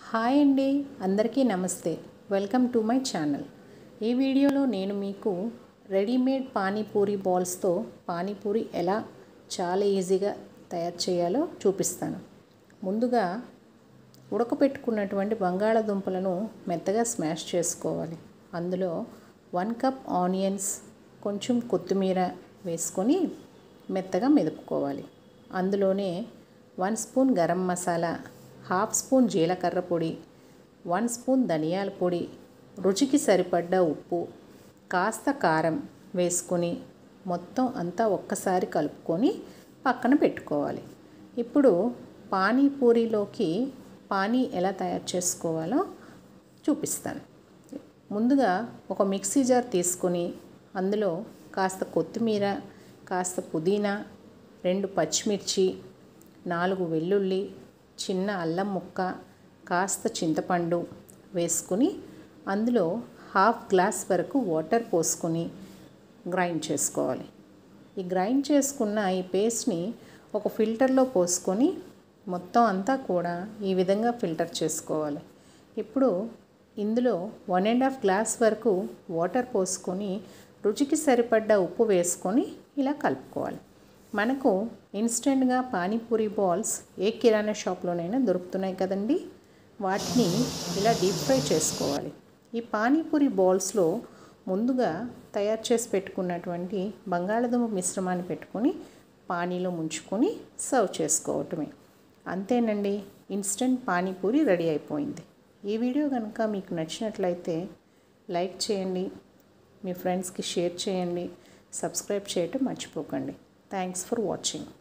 hi అండి అందరికీ నమస్తే వెల్కమ్ టు మై ఛానల్ ఈ వీడియోలో నేను మీకు రెడీమేడ్ పానీపూరి బాల్స్తో పానీపూరి ఎలా చాలా ఈజీగా తయారు చేయాలో చూపిస్తాను ముందుగా ఉడకపెట్టుకున్నటువంటి బంగాళాదుంపలను మెత్తగా స్మాష్ చేసుకోవాలి అందులో వన్ కప్ ఆనియన్స్ కొంచెం కొత్తిమీర వేసుకొని మెత్తగా మెదుపుకోవాలి అందులోనే one spoon garam masala half spoon జీలకర్ర పొడి వన్ స్పూన్ ధనియాల పొడి రుచికి సరిపడ్డ ఉప్పు కాస్త కారం వేసుకొని మొత్తం అంతా ఒక్కసారి కలుపుకొని పక్కన పెట్టుకోవాలి ఇప్పుడు పానీపూరిలోకి పానీ ఎలా తయారు చేసుకోవాలో చూపిస్తాను ముందుగా ఒక మిక్సీ జార్ తీసుకొని అందులో కాస్త కొత్తిమీర కాస్త పుదీనా రెండు పచ్చిమిర్చి నాలుగు వెల్లుల్లి చిన్న అల్లం ముక్క కాస్త చింతపండు వేసుకుని అందులో హాఫ్ గ్లాస్ వరకు వాటర్ పోసుకొని గ్రైండ్ చేసుకోవాలి ఈ గ్రైండ్ చేసుకున్న ఈ పేస్ట్ని ఒక ఫిల్టర్లో పోసుకొని మొత్తం అంతా కూడా ఈ విధంగా ఫిల్టర్ చేసుకోవాలి ఇప్పుడు ఇందులో వన్ అండ్ హాఫ్ గ్లాస్ వరకు వాటర్ పోసుకొని రుచికి సరిపడ్డ ఉప్పు వేసుకొని ఇలా కలుపుకోవాలి మనకు ఇన్స్టెంట్గా పానీపూరి బాల్స్ ఏ కిరాణా షాప్లోనైనా దొరుకుతున్నాయి కదండి వాటిని ఇలా డీప్ ఫ్రై చేసుకోవాలి ఈ పానీపూరి బాల్స్లో ముందుగా తయారు చేసి పెట్టుకున్నటువంటి బంగాళదుంప మిశ్రమాన్ని పెట్టుకొని పానీలో ముంచుకొని సర్వ్ చేసుకోవటమే అంతేనండి ఇన్స్టెంట్ పానీపూరి రెడీ అయిపోయింది ఈ వీడియో కనుక మీకు నచ్చినట్లయితే లైక్ చేయండి మీ ఫ్రెండ్స్కి షేర్ చేయండి సబ్స్క్రైబ్ చేయటం మర్చిపోకండి థ్యాంక్స్ ఫర్ వాచింగ్